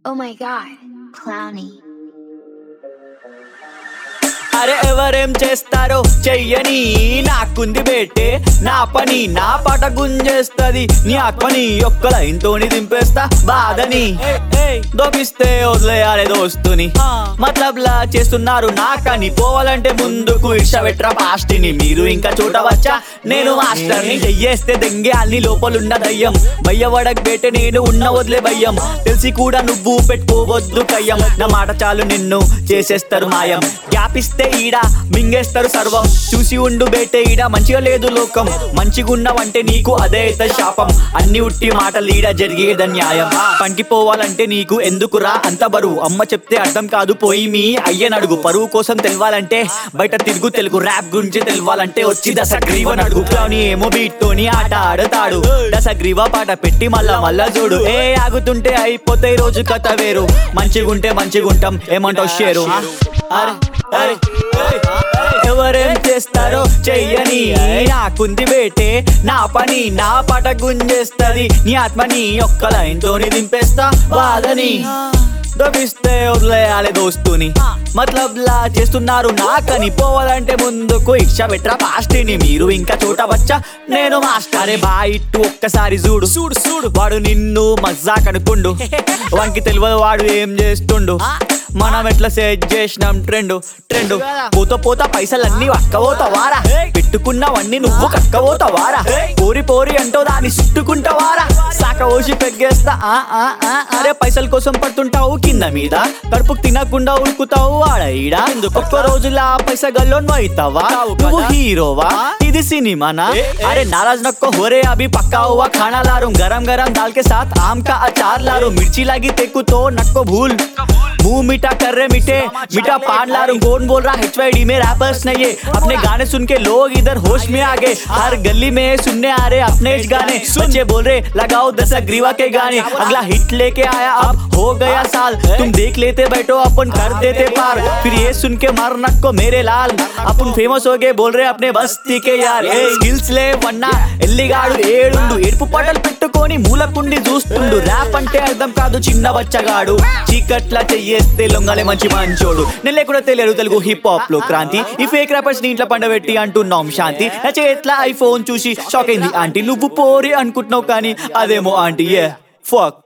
Oh my god. Clowny. అరే ఎవరేం చేస్తారో చెయ్యని నాకుంది బేటే నా పని నా పాట గుంజేస్తది నీ ఆత్మని ఒక్క లైన్ తోని దింపేస్తా బాధని దోపిస్తే వదిలేయాలి దోస్తుని మతలబ్లా చేస్తున్నారు నాకని పోవాలంటే ముందుకు ఇష్టపెట్రా పాస్టిని మీరు ఇంకా చూడవచ్చా నేను మాస్టర్ని చెయ్యేస్తే దెంగేయాలి లోపలున్న దయ్యం భయ్యవడక్ బేటే నేను ఉన్న వదిలే భయ్యం తెలిసి కూడా నువ్వు పెట్టుకోవద్దు కయ్యం నా మాట చాలు నిన్ను చేసేస్తారు మాయం గ్యాప్ ఇస్తే ఈడ మింగేస్తారు సర్వం చూసి ఉండు బేటే ఈడ మంచిగా లేదు లోకం మంచిగున్నావంటే నీకు అదే అయితే శాపం అన్ని ఉట్టి మాటలు ఈడ జరిగేది న్యాయం పంకిపోవాలంటే నీకు ఎందుకురా అంత బరువు అమ్మ చెప్తే అర్థం కాదు పోయి మీ అయ్యనడుగు పరువు కోసం తెలవాలంటే బయట తిరుగు తెలుగు ర్యాప్ గురించి తెలవాలంటే వచ్చి దశగ్రీవ నడుగు కానీ ఏమో బీట్ తోని ఆట ఆడతాడు దశగ్రీవ పాట పెట్టి మళ్ళా మళ్ళా చూడు ఏ ఆగుతుంటే అయిపోతే ఈ రోజు కథ వేరు మంచిగుంటే మంచిగుంటాం ఏమంటావు షేరు అరే, అరే, అరే, ఎవరేం చేస్తారో చెయ్యని నాకుంది బేటే నా పని నా పాట గుంజేస్తది నీ ఆత్మని ఒక్క లైన్ తోని దింపేస్తా బాధని దొబిస్తే వదిలేయాలి దోస్తుని మతలబ్లా చేస్తున్నారు నాకని పోవాలంటే ముందుకు ఇచ్చ పెట్టరా పాస్టిని మీరు ఇంకా చూడవచ్చా నేను మాస్టరే బాయిట్టు ఒక్కసారి చూడు చూడు చూడు వాడు నిన్ను మజాక్ అనుకుండు వానికి తెలియదు వాడు ఏం చేస్తుండు మనం ఎట్లా సెట్ చేసినాం ట్రెండ్ ట్రెండ్ పోత పోత పైసలన్నీ వక్కబోతావారా పెట్టుకున్నవన్నీ నువ్వు కక్కబోతావారా పోరి పోరి అంటో దాన్ని చుట్టుకుంటావారా సాక ఓసి పెగ్గేస్తా ఆ, ఆ, ఆ, అరే పైసల కోసం పడుతుంటావు కింద మీద కడుపుకు తినకుండా ఉరుకుతావు ఆడ ఈడ ఒక్క రోజులా పైసా గల్లోన్ అవుతావా నువ్వు హీరోవా ఇది సినిమానా अरे नाराज नको हो रे अभी पक्का हुआ खाना ला रूं गरम गरम दाल के साथ आम का अचार ला रूं मिर्ची लगी तेकू तो नको भूल मुंह मीठा कर रहे मीठे मीठा पान ला रूं कौन बोल रहा एच में रैपर्स नहीं है अपने गाने सुन के लोग इधर होश में आ गए हर गली में सुनने आ रहे अपने ही गाने बच्चे बोल रहे लगाओ दस ग्रीवा के गाने अगला हिट लेके आया अब हो गया साल तुम देख लेते बैठो अपन कर देते पार फिर ये सुन के मार नको मेरे लाल अपन फेमस हो गए बोल रहे अपने बस्ती के यार స్కిల్స్ లేవన్నా ఎల్లిగాడు ఏడుండు ఏడుపు పాటలు పెట్టుకొని మూలకుండి చూస్తుండు ర్యాప్ అంటే అర్థం కాదు చిన్న బచ్చగాడు చీకట్లా చెయ్యేస్తే లొంగలే మంచి మంచోడు నేను లేకుండా తెలియదు తెలుగు హిప్ హాప్ లో క్రాంతి ఈ ఫేక్ ర్యాపర్స్ ని ఇంట్లో పండబెట్టి అంటున్నాం శాంతి నా చేట్ల ఐఫోన్ చూసి షాక్ అయింది ఆంటీ నువ్వు పోరి అనుకుంటున్నావు కానీ అదేమో ఆంటీ ఏ ఫక్